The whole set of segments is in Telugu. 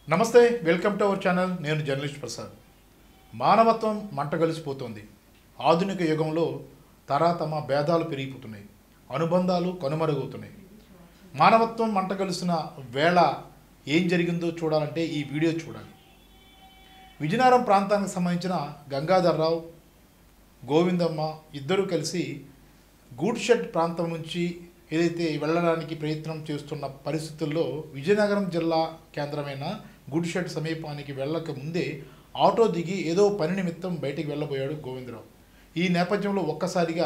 నమస్తే వెల్కమ్ టు అవర్ ఛానల్ నేను జర్నలిస్ట్ ప్రసాద్ మానవత్వం మంటగలిసిపోతోంది ఆధునిక యుగంలో తరాతమ భేదాలు పెరిగిపోతున్నాయి అనుబంధాలు కనుమరుగవుతున్నాయి మానవత్వం మంటగలిసిన వేళ ఏం జరిగిందో చూడాలంటే ఈ వీడియో చూడాలి విజయనగరం ప్రాంతానికి సంబంధించిన గంగాధర్రావు గోవిందమ్మ ఇద్దరూ కలిసి గూడ్ షెడ్ ప్రాంతం నుంచి ఏదైతే వెళ్ళడానికి ప్రయత్నం చేస్తున్న పరిస్థితుల్లో విజయనగరం జిల్లా కేంద్రమైన గుడ్ షెడ్ సమీపానికి వెళ్ళక ముందే ఆటో దిగి ఏదో పని నిమిత్తం బయటికి వెళ్ళబోయాడు గోవిందరావు ఈ నేపథ్యంలో ఒక్కసారిగా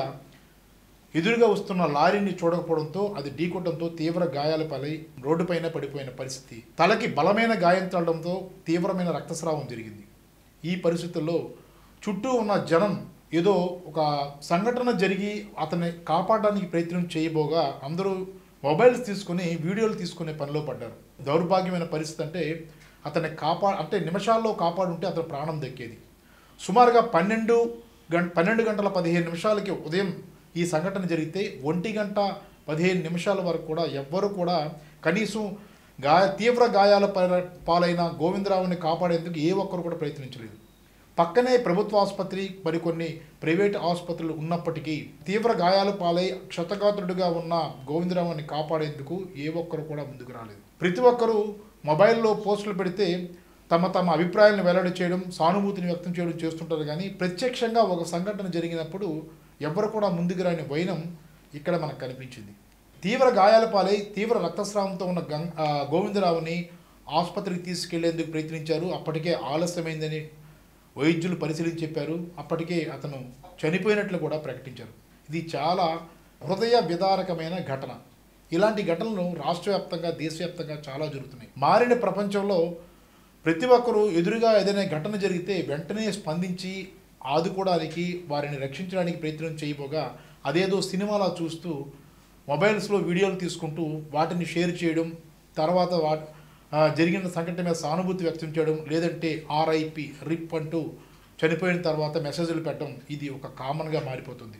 ఎదురుగా వస్తున్న లారీని చూడకపోవడంతో అది ఢీకొట్టడంతో తీవ్ర గాయాల పాలై రోడ్డుపైన పడిపోయిన పరిస్థితి తలకి బలమైన గాయం తగ్గడంతో తీవ్రమైన రక్తస్రావం జరిగింది ఈ పరిస్థితుల్లో చుట్టూ ఉన్న జనం ఏదో ఒక సంఘటన జరిగి అతన్ని కాపాడడానికి ప్రయత్నం చేయబోగా అందరూ మొబైల్స్ తీసుకుని వీడియోలు తీసుకునే పనిలో పడ్డారు దౌర్భాగ్యమైన పరిస్థితి అంటే అతన్ని కాపా అంటే నిమిషాల్లో కాపాడుంటే అతని ప్రాణం దక్కేది సుమారుగా పన్నెండు గంట పన్నెండు గంటల పదిహేను నిమిషాలకి ఉదయం ఈ సంఘటన జరిగితే ఒంటి గంట పదిహేను నిమిషాల వరకు కూడా ఎవ్వరూ కూడా కనీసం గాయ తీవ్ర గాయాల పర- పాలైన గోవిందరావుని కాపాడేందుకు ఏ ఒక్కరు కూడా ప్రయత్నించలేదు పక్కనే ప్రభుత్వ ఆసుపత్రి మరికొన్ని ప్రైవేట్ ఆసుపత్రులు ఉన్నప్పటికీ తీవ్ర గాయాల పాలై క్షతగాత్రుడిగా ఉన్న గోవిందరావుని కాపాడేందుకు ఏ ఒక్కరు కూడా ముందుకు రాలేదు ప్రతి ఒక్కరూ మొబైల్లో పోస్టులు పెడితే తమ తమ అభిప్రాయాలను వెల్లడి చేయడం సానుభూతిని వ్యక్తం చేయడం చేస్తుంటారు కానీ ప్రత్యక్షంగా ఒక సంఘటన జరిగినప్పుడు ఎవరు కూడా ముందుకు రాని వైనం ఇక్కడ మనకు కనిపించింది తీవ్ర గాయాల పాలై తీవ్ర రక్తస్రావంతో ఉన్న గంగ్ ఆ, గోవిందరావుని ఆసుపత్రికి తీసుకెళ్లేందుకు ప్రయత్నించారు అప్పటికే ఆలస్యమైందని వైద్యులు పరిశీలించి చెప్పారు అప్పటికే అతను చనిపోయినట్లు కూడా ప్రకటించారు ఇది చాలా హృదయ విదారకమైన ఘటన ఇలాంటి ఘటనలు రాష్ట్ర వ్యాప్తంగా దేశవ్యాప్తంగా చాలా జరుగుతున్నాయి మారిన ప్రపంచంలో ప్రతి ఒక్కరూ ఎదురుగా ఏదైనా ఘటన జరిగితే వెంటనే స్పందించి ఆదుకోవడానికి వారిని రక్షించడానికి ప్రయత్నం చేయబోగా అదేదో సినిమాలా చూస్తూ మొబైల్స్లో వీడియోలు తీసుకుంటూ వాటిని షేర్ చేయడం తర్వాత వా ఆ, జరిగిన సంఘటన మీద సానుభూతి వ్యక్తం చేయడం లేదంటే ఆర్ఐపి రిప్ అంటూ చనిపోయిన తర్వాత మెసేజ్లు పెట్టడం ఇది ఒక కామన్గా మారిపోతుంది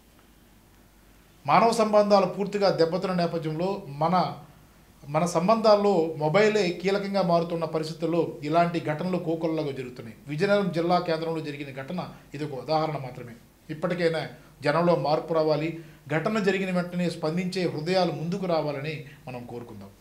మానవ సంబంధాలు పూర్తిగా దెబ్బతిన్న నేపథ్యంలో మన మన సంబంధాల్లో మొబైలే కీలకంగా మారుతున్న పరిస్థితుల్లో ఇలాంటి ఘటనలు కోకొల్లగా జరుగుతున్నాయి విజయనగరం జిల్లా కేంద్రంలో జరిగిన ఘటన ఇది ఒక ఉదాహరణ మాత్రమే ఇప్పటికైనా జనంలో మార్పు రావాలి ఘటన జరిగిన వెంటనే స్పందించే హృదయాలు ముందుకు రావాలని మనం కోరుకుందాం